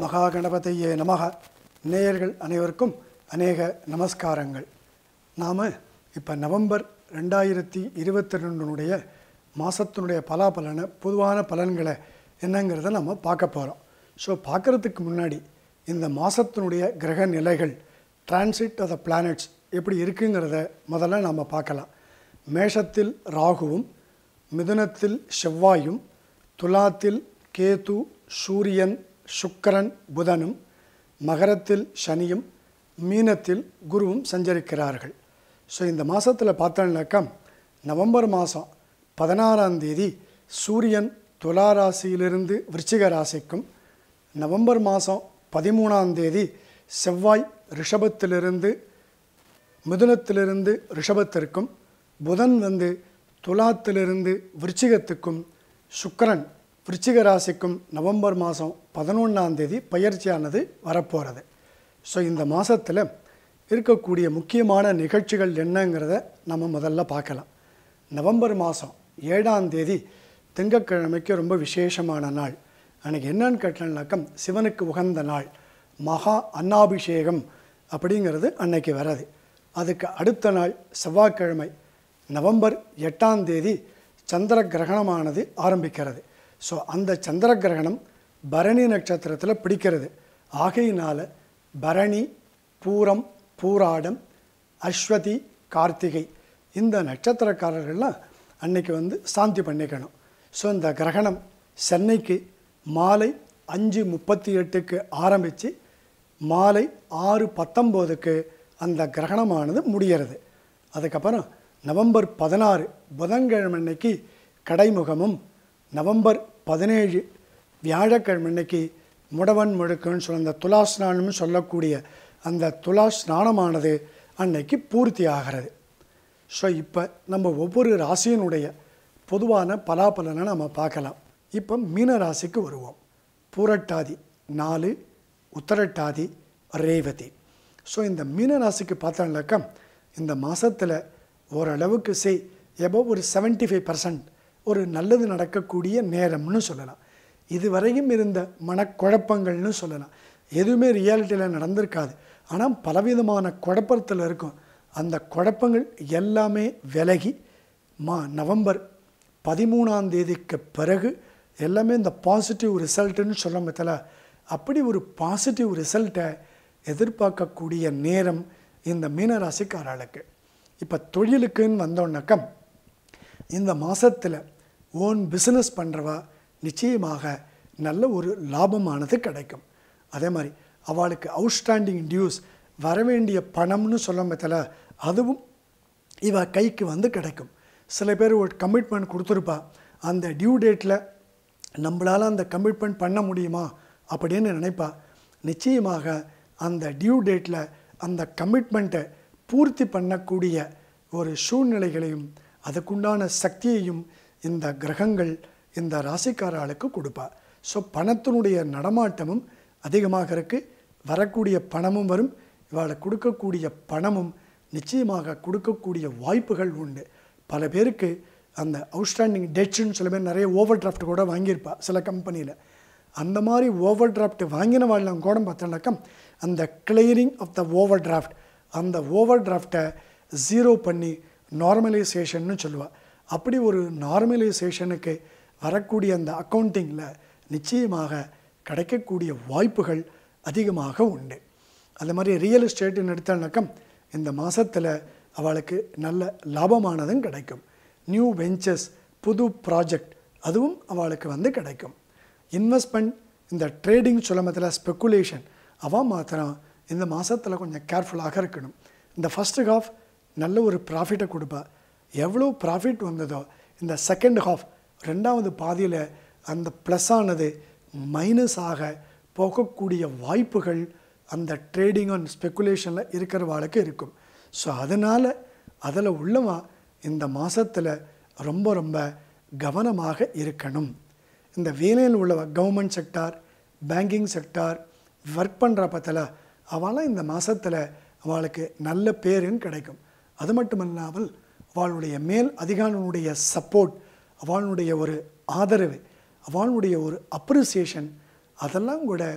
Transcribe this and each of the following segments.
மகா கணபதியே நமக நேயர்கள் அனைவருக்கும் அநேக நமஸ்காரங்கள் நாம் இப்போ நவம்பர் ரெண்டாயிரத்தி இருபத்தி ரெண்டுனுடைய மாதத்தினுடைய பலாபலனை பொதுவான பலன்களை என்னங்கிறத நம்ம பார்க்க போகிறோம் ஸோ பார்க்குறதுக்கு முன்னாடி இந்த மாதத்தினுடைய கிரக நிலைகள் டிரான்சிட் ஆஃப் த பிளானட்ஸ் எப்படி இருக்குங்கிறத முதல்ல நாம் பார்க்கலாம் மேஷத்தில் ராகுவும் மிதுனத்தில் செவ்வாயும் துலாத்தில் கேது சூரியன் சுக்கிரன் புதனும் மகரத்தில் சனியும் மீனத்தில் குருவும் சஞ்சரிக்கிறார்கள் ஸோ இந்த மாதத்தில் பார்த்தோம்னாக்கா நவம்பர் மாதம் பதினாறாம் தேதி சூரியன் துலா ராசியிலிருந்து விருச்சிக ராசிக்கும் நவம்பர் மாதம் பதிமூணாம் தேதி செவ்வாய் ரிஷபத்திலிருந்து மிதுனத்திலிருந்து ரிஷபத்திற்கும் புதன் வந்து துலாத்திலிருந்து விருச்சிகத்துக்கும் சுக்கிரன் விருச்சிக ராசிக்கும் நவம்பர் மாதம் பதினொன்றாம் தேதி பயிற்சியானது வரப்போகிறது ஸோ இந்த மாதத்தில் இருக்கக்கூடிய முக்கியமான நிகழ்ச்சிகள் என்னங்கிறத நம்ம முதல்ல பார்க்கலாம் நவம்பர் மாதம் ஏழாம் தேதி திங்கட்கிழமைக்கு ரொம்ப விசேஷமான நாள் அன்றைக்கி என்னன்னு கேட்டோம்னாக்கா சிவனுக்கு உகந்த நாள் மகா அன்னாபிஷேகம் அப்படிங்கிறது அன்னைக்கு வராது அதுக்கு அடுத்த நாள் செவ்வாய்க்கிழமை நவம்பர் எட்டாம் தேதி சந்திர கிரகணமானது ஆரம்பிக்கிறது ஸோ அந்த சந்திர கிரகணம் பரணி நட்சத்திரத்தில் பிடிக்கிறது ஆகையினால் பரணி பூரம் பூராடம் அஸ்வதி கார்த்திகை இந்த நட்சத்திரக்காரர்கள்லாம் அன்னைக்கு வந்து சாந்தி பண்ணிக்கணும் ஸோ இந்த கிரகணம் சென்னைக்கு மாலை அஞ்சு முப்பத்தி எட்டுக்கு ஆரம்பித்து மாலை ஆறு பத்தொம்போதுக்கு அந்த கிரகணமானது முடிகிறது அதுக்கப்புறம் நவம்பர் பதினாறு புதன்கிழமை அன்னைக்கு கடைமுகமும் நவம்பர் பதினேழு வியாழக்கிழமை அன்னைக்கு முடவன் முழுக்குன்னு சொல்ல அந்த துலா ஸ்நானம்னு சொல்லக்கூடிய அந்த துலா ஸ்நானமானது அன்னைக்கு பூர்த்தி ஆகிறது ஸோ இப்போ நம்ம ஒவ்வொரு ராசியினுடைய பொதுவான பலாபலனை நம்ம பார்க்கலாம் இப்போ மீன ராசிக்கு வருவோம் பூரட்டாதி நாலு உத்தரட்டாதி ரேவதி ஸோ இந்த மீன ராசிக்கு பார்த்தோம்னாக்கா இந்த மாதத்தில் ஓரளவுக்கு சே எபோ ஒரு செவன்ட்டி ஃபைவ் பர்சன்ட் ஒரு நல்லது நடக்கக்கூடிய நேரம்னு சொல்லலாம் இதுவரையும் இருந்த மனக்குழப்பங்கள்னு சொல்லலாம் எதுவுமே ரியாலிட்டியில் நடந்திருக்காது ஆனால் பலவிதமான குழப்பத்தில் இருக்கும் அந்த குழப்பங்கள் எல்லாமே விலகி மா நவம்பர் பதிமூணாம் தேதிக்கு பிறகு எல்லாமே இந்த பாசிட்டிவ் ரிசல்ட்டுன்னு சொல்ல மத்தில அப்படி ஒரு பாசிட்டிவ் ரிசல்ட்டை எதிர்பார்க்கக்கூடிய நேரம் இந்த மீனராசிக்காரர்களுக்கு இப்போ தொழிலுக்குன்னு வந்தோன்னாக்கா இந்த மாதத்தில் ஓன் பிஸ்னஸ் பண்ணுறவா நிச்சயமாக நல்ல ஒரு லாபமானது கிடைக்கும் அதே மாதிரி அவளுக்கு அவுட்ஸ்டாண்டிங் டியூஸ் வரவேண்டிய பணம்னு சொல்ல மத்தில அதுவும் இவ கைக்கு வந்து கிடைக்கும் சில பேர் ஒரு கமிட்மெண்ட் கொடுத்துருப்பா அந்த டியூ டேட்டில் நம்மளால் அந்த கமிட்மெண்ட் பண்ண முடியுமா அப்படின்னு நினைப்பா நிச்சயமாக அந்த டியூ டேட்டில் அந்த கமிட்மெண்ட்டை பூர்த்தி பண்ணக்கூடிய ஒரு சூழ்நிலைகளையும் அதுக்குண்டான சக்தியையும் இந்த கிரகங்கள் இந்த ராசிக்காரர்களுக்கு கொடுப்பா ஸோ பணத்தினுடைய நடமாட்டமும் அதிகமாக இருக்குது வரக்கூடிய பணமும் வரும் இவளை கொடுக்கக்கூடிய பணமும் நிச்சயமாக கொடுக்கக்கூடிய வாய்ப்புகள் உண்டு பல பேருக்கு அந்த அவுட்ஸ்டாண்டிங் டெட்ஸ்ன்னு சில பேர் நிறைய ஓவர் டிராஃப்ட் கூட வாங்கியிருப்பா சில கம்பெனியில் அந்த மாதிரி ஓவர் டிராஃப்ட் வாங்கின வாழ்லாம் கூட பார்த்தோம்னாக்கா அந்த clearing of the over draft அந்த ஓவர் டிராஃப்டை ஜீரோ பண்ணி நார்மலைசேஷன்னு சொல்லுவாள் அப்படி ஒரு நார்மலைசேஷனுக்கு வரக்கூடிய அந்த அக்கௌண்டிங்கில் நிச்சயமாக கிடைக்கக்கூடிய வாய்ப்புகள் அதிகமாக உண்டு அந்த மாதிரி ரியல் எஸ்டேட்டுன்னு எடுத்தானாக்கா இந்த மாதத்தில் அவளுக்கு நல்ல லாபமானதும் கிடைக்கும் நியூ வெஞ்சர்ஸ் புது ப்ராஜெக்ட் அதுவும் அவளுக்கு வந்து கிடைக்கும் இன்வெஸ்ட்மெண்ட் இந்த ட்ரேடிங் சுலமத்தில் ஸ்பெக்குலேஷன் அவள் மாத்திரம் இந்த மாதத்தில் கொஞ்சம் கேர்ஃபுல்லாக இருக்கணும் இந்த ஃபஸ்ட்டு ஹாஃப் நல்ல ஒரு ப்ராஃபிட்டை கொடுப்பா எவ்வளோ ப்ராஃபிட் வந்ததோ இந்த செகண்ட் ஹாஃப் ரெண்டாவது பாதியில் அந்த ப்ளஸ் ஆனது மைனஸ் ஆக போகக்கூடிய வாய்ப்புகள் அந்த ட்ரேடிங் அண்ட் ஸ்பெக்குலேஷனில் இருக்கிறவாளுக்கு இருக்கும் ஸோ அதனால் அதில் உள்ளவா இந்த மாதத்தில் ரொம்ப ரொம்ப கவனமாக இருக்கணும் இந்த வேலையில் உள்ளவ government sector banking sector work பண்ணுற பற்றில் அவளாம் இந்த மாதத்தில் அவளுக்கு நல்ல பேரும் கிடைக்கும் அது மட்டும் இல்லாமல் அவளுடைய மேல் அதிகாரிகளுடைய சப்போர்ட் அவளுடைய ஒரு ஆதரவு அவளுடைய ஒரு அப்ரிசியேஷன் அதெல்லாம் கூட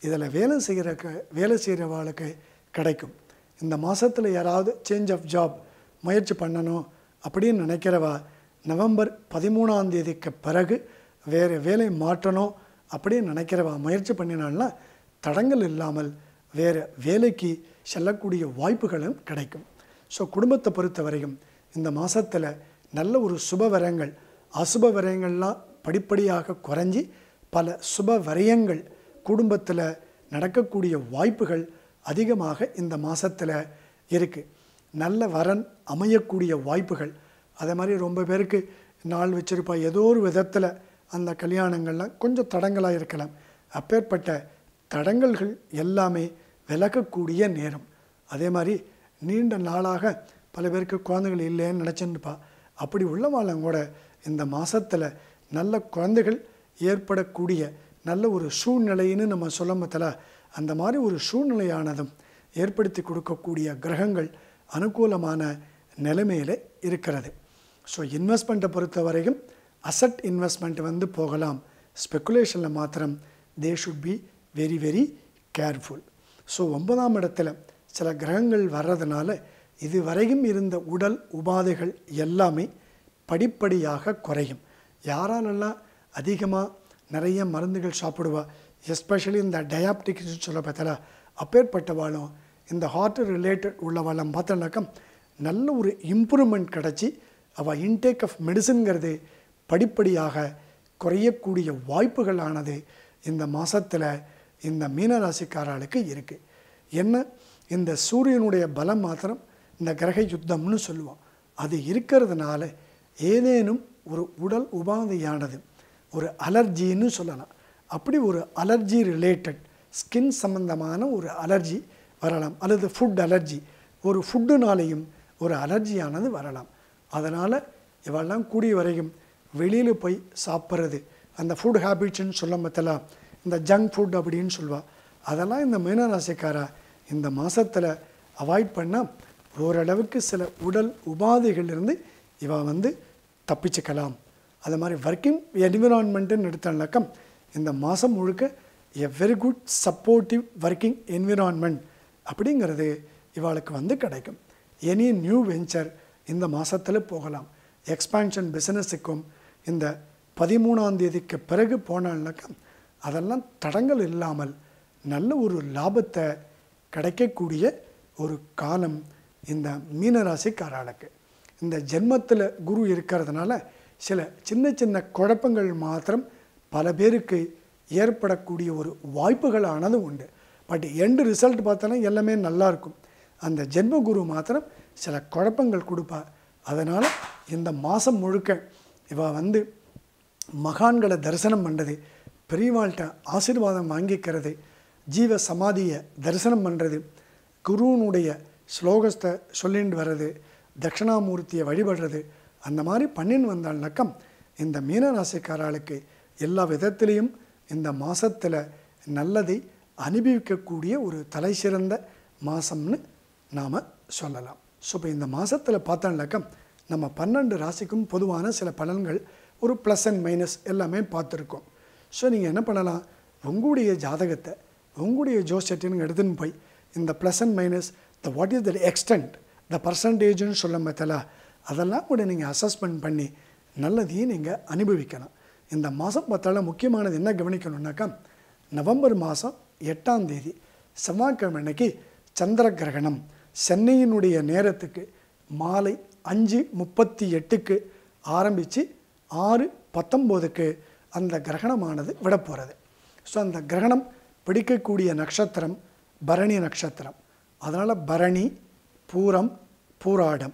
இதில் வேலை செய்கிற வேலை செய்கிறவாளுக்கு கிடைக்கும் இந்த மாதத்தில் யாராவது சேஞ்ச் ஆஃப் ஜாப் முயற்சி பண்ணணும் அப்படின்னு நினைக்கிறவா நவம்பர் பதிமூணாம் தேதிக்கு பிறகு வேறு வேலை மாற்றணும் அப்படின்னு நினைக்கிறவா முயற்சி பண்ணினால்னா தடங்கள் இல்லாமல் வேறு வேலைக்கு செல்லக்கூடிய வாய்ப்புகளும் கிடைக்கும் ஸோ குடும்பத்தை பொறுத்த வரையும் இந்த மாதத்தில் நல்ல ஒரு சுப வரங்கள் அசுப வரங்கள்லாம் படிப்படியாக குறைஞ்சி பல சுப வரையங்கள் குடும்பத்தில் நடக்கக்கூடிய வாய்ப்புகள் அதிகமாக இந்த மாதத்தில் இருக்குது நல்ல வரன் அமையக்கூடிய வாய்ப்புகள் அதே மாதிரி ரொம்ப பேருக்கு நாள் வச்சிருப்பா ஏதோ ஒரு விதத்தில் அந்த கல்யாணங்கள்லாம் கொஞ்சம் தடங்களாக இருக்கலாம் அப்பேற்பட்ட தடங்கல்கள் எல்லாமே விலகக்கூடிய நேரம் அதே மாதிரி நீண்ட நாளாக பல பேருக்கு குழந்தைகள் இல்லைன்னு நினச்சிருப்பா அப்படி உள்ளவாளும் கூட இந்த மாதத்தில் நல்ல குழந்தைகள் ஏற்படக்கூடிய நல்ல ஒரு சூழ்நிலைன்னு நம்ம சொல்ல மத்தில அந்த மாதிரி ஒரு சூழ்நிலையானதும் ஏற்படுத்தி கொடுக்கக்கூடிய கிரகங்கள் அனுகூலமான நிலைமையில் இருக்கிறது ஸோ இன்வெஸ்ட்மெண்ட்டை பொறுத்த வரைக்கும் அசட் இன்வெஸ்ட்மெண்ட் வந்து போகலாம் ஸ்பெக்குலேஷனில் மாத்திரம் they should be very very careful so ஒன்பதாம் இடத்துல சில கிரகங்கள் வர்றதுனால இதுவரையும் இருந்த உடல் உபாதைகள் எல்லாமே படிப்படியாக குறையும் யாராலெல்லாம் அதிகமாக நிறைய மருந்துகள் சாப்பிடுவா எஸ்பெஷலி இந்த டயாபிட்டிக்ஸ் சொல்ல பார்த்தல அப்பேற்பட்டவாளும் இந்த ஹார்ட் ரிலேட்டட் உள்ளவாளும் பார்த்தோன்னாக்கா நல்ல ஒரு இம்ப்ரூவ்மெண்ட் கிடச்சி அவள் இன்டேக் ஆஃப் மெடிசன்கிறது படிப்படியாக குறையக்கூடிய வாய்ப்புகளானது இந்த மாதத்தில் இந்த மீனராசிக்காரர்களுக்கு இருக்குது என்ன இந்த சூரியனுடைய பலம் மாத்திரம் இந்த கிரக யுத்தம்னு சொல்லுவோம் அது இருக்கிறதுனால ஏதேனும் ஒரு உடல் உபாதையானது ஒரு அலர்ஜின்னு சொல்லலாம் அப்படி ஒரு அலர்ஜி ரிலேட்டட் ஸ்கின் சம்பந்தமான ஒரு அலர்ஜி வரலாம் அல்லது ஃபுட் அலர்ஜி ஒரு ஃபுட்டுனாலேயும் ஒரு அலர்ஜியானது வரலாம் அதனால் இவெல்லாம் கூடிய வரையும் வெளியில் போய் சாப்பிட்றது அந்த ஃபுட் ஹேபிட்ஸ்ன்னு சொல்ல மத்தலாம் இந்த ஜங்க் ஃபுட் அப்படின்னு சொல்லுவாள் அதெல்லாம் இந்த மீனராசிக்காரா இந்த மாதத்தில் அவாய்ட் பண்ணால் ஓரளவுக்கு சில உடல் உபாதைகளிலிருந்து இவ வந்து தப்பிச்சுக்கலாம் அது மாதிரி ஒர்க்கிங் என்விரான்மெண்ட்டுன்னு எடுத்தாலும் இந்த மாதம் முழுக்க a very good supportive working environment அப்படிங்கிறது இவாளுக்கு வந்து கிடைக்கும் எனி நியூ வெஞ்சர் இந்த மாதத்தில் போகலாம் எக்ஸ்பான்ஷன் பிஸ்னஸுக்கும் இந்த பதிமூணாம் தேதிக்கு பிறகு போனால்னாக்கா அதெல்லாம் தடங்கள் இல்லாமல் நல்ல ஒரு லாபத்தை கிடைக்கக்கூடிய ஒரு காலம் இந்த மீனராசிக்காரர்களுக்கு இந்த ஜென்மத்தில் குரு இருக்கிறதுனால சில சின்ன சின்ன குழப்பங்கள் மாத்திரம் பல பேருக்கு ஏற்படக்கூடிய ஒரு வாய்ப்புகளானது உண்டு பட் எண்டு ரிசல்ட் பார்த்தோன்னா எல்லாமே நல்லா இருக்கும் அந்த ஜென்ம குரு மாத்திரம் சில குழப்பங்கள் கொடுப்பா அதனால் இந்த மாதம் முழுக்க இவ வந்து மகான்களை தரிசனம் பண்ணுறது பெரியவாள்கிட்ட ஆசீர்வாதம் வாங்கிக்கிறது ஜீவ சமாதியை தரிசனம் பண்ணுறது குருவனுடைய ஸ்லோகத்தை சொல்லிட்டு வர்றது தட்சிணாமூர்த்தியை வழிபடுறது அந்த மாதிரி பண்ணின்னு வந்தால்னாக்கம் இந்த மீனராசிக்காரர்களுக்கு எல்லா விதத்திலையும் இந்த மாதத்தில் நல்லதை அனுபவிக்கக்கூடிய ஒரு தலை சிறந்த மாதம்னு நாம் சொல்லலாம் ஸோ இப்போ இந்த மாதத்தில் பார்த்தோம்னாக்கா நம்ம பன்னெண்டு ராசிக்கும் பொதுவான சில பலன்கள் ஒரு ப்ளஸ் அண்ட் மைனஸ் எல்லாமே பார்த்துருக்கோம் ஸோ நீங்கள் என்ன பண்ணலாம் உங்களுடைய ஜாதகத்தை உங்களுடைய ஜோசியத்தின்னு எடுத்துன்னு போய் இந்த plus and minus the what is the extent the பர்சன்டேஜ்னு சொல்ல பார்த்தல அதெல்லாம் கூட நீங்கள் அசஸ்மெண்ட் பண்ணி நல்லதையும் நீங்கள் அனுபவிக்கலாம் இந்த மாதம் பார்த்தாலும் முக்கியமானது என்ன கவனிக்கணுன்னாக்கா நவம்பர் மாதம் எட்டாம் தேதி செவ்வாய்க்கிழமை அன்னைக்கு சந்திர கிரகணம் சென்னையினுடைய நேரத்துக்கு மாலை அஞ்சு முப்பத்தி எட்டுக்கு ஆரம்பித்து ஆறு பத்தொம்போதுக்கு அந்த கிரகணமானது விட போகிறது ஸோ அந்த கிரகணம் பிடிக்கக்கூடிய நட்சத்திரம் பரணி நட்சத்திரம் அதனால் பரணி பூரம் பூராடம்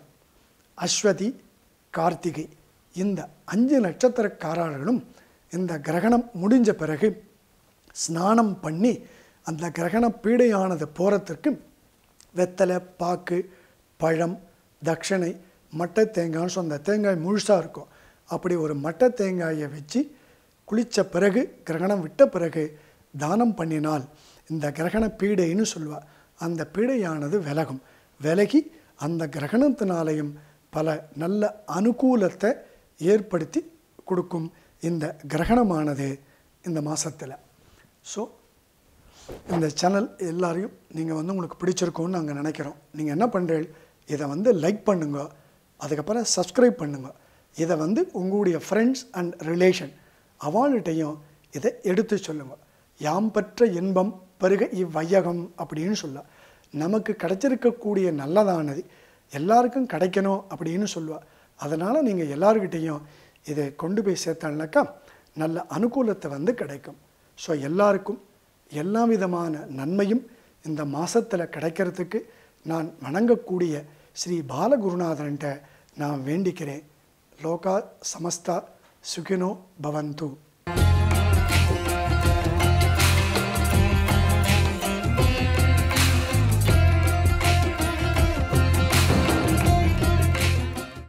அஸ்வதி கார்த்திகை இந்த அஞ்சு நட்சத்திரக்காரர்களும் இந்த கிரகணம் முடிஞ்ச பிறகு ஸ்நானம் பண்ணி அந்த கிரகண பீடையானது போகிறதுக்கு வெத்தலை பாக்கு பழம் தட்சணை மட்டை தேங்காய்னு சொன்ன அந்த தேங்காய் முழுசாக இருக்கும் அப்படி ஒரு மட்டை தேங்காயை வச்சு குளித்த பிறகு கிரகணம் விட்ட பிறகு தானம் பண்ணினால் இந்த கிரகண பீடைன்னு சொல்லுவாள் அந்த பீடையானது விலகும் விலகி அந்த கிரகணத்தினாலையும் பல நல்ல அனுகூலத்தை ஏற்படுத்தி கொடுக்கும் இந்த கிரகணமானது இந்த மாதத்தில் ஸோ இந்த சேனல் எல்லாரையும் நீங்கள் வந்து உங்களுக்கு பிடிச்சிருக்கும்னு நாங்கள் நினைக்கிறோம் நீங்கள் என்ன பண்ணுறீங்க இதை வந்து லைக் பண்ணுங்க அதுக்கப்புறம் சப்ஸ்கிரைப் பண்ணுங்க இதை வந்து உங்களுடைய ஃப்ரெண்ட்ஸ் அண்ட் ரிலேஷன் அவள்கிட்டையும் இதை எடுத்து சொல்லுங்க யாம் பெற்ற இன்பம் பெருக இவ்வையகம் அப்படின்னு சொல்ல நமக்கு கிடைச்சிருக்கக்கூடிய நல்லதானது எல்லாருக்கும் கிடைக்கணும் அப்படின்னு சொல்லுவா அதனால் நீங்கள் எல்லாருக்கிட்டேயும் இதை கொண்டு போய் சேர்த்தாங்கனாக்கா நல்ல அனுகூலத்தை வந்து கிடைக்கும் ஸோ எல்லாருக்கும் எல்லா விதமான நன்மையும் இந்த மாசத்துல கிடைக்கிறதுக்கு நான் வணங்கக்கூடிய ஸ்ரீ பாலகுருநாதன்ட்ட நான் வேண்டிக்கிறேன் லோகா சமஸ்தா சுகினோ பவந்து